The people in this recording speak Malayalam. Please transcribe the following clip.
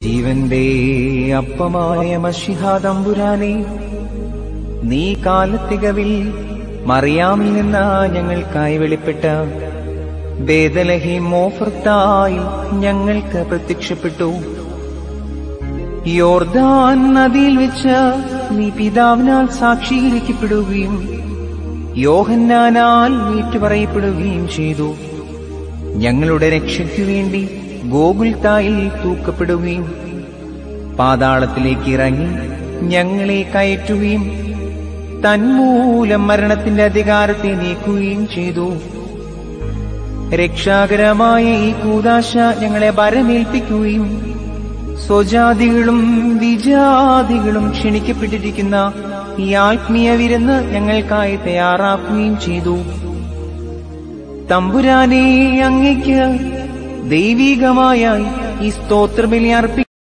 ജീവന്റെ അപ്പമായ മഷിഹാദമ്പുരാനെ നീ കാലത്തികവിൽ മറിയാമിൽ നിന്ന് ഞങ്ങൾക്കായി വെളിപ്പെട്ട ബേദലഹി മോഫർത്തായി ഞങ്ങൾക്ക് പ്രത്യക്ഷപ്പെട്ടു യോർദാൻ നദിയിൽ വെച്ച് നീ പിതാവിനാൽ സാക്ഷീകരിക്കപ്പെടുകയും യോഹന്നാനാൽ നീറ്റുപറയപ്പെടുകയും ചെയ്തു ഞങ്ങളുടെ രക്ഷയ്ക്കു വേണ്ടി ഗോകുൽത്തായിൽ തൂക്കപ്പെടുകയും പാതാളത്തിലേക്ക് ഇറങ്ങി ഞങ്ങളെ കയറ്റുകയും തന്മൂലം മരണത്തിന്റെ അധികാരത്തെ നീക്കുകയും ചെയ്തു രക്ഷാകരമായ ഈ കൂതാശ ഞങ്ങളെ ഭരമേൽപ്പിക്കുകയും സ്വജാതികളും വിജാതികളും ക്ഷണിക്കപ്പെട്ടിരിക്കുന്ന ഈ ആത്മീയ വിരുന്ന് ഞങ്ങൾക്കായി തയ്യാറാക്കുകയും ചെയ്തു തമ്പുരാനെ അങ്ങയ്ക്ക് ദൈവീകമായ ഈ സ്തോത്രബലി അർപ്പി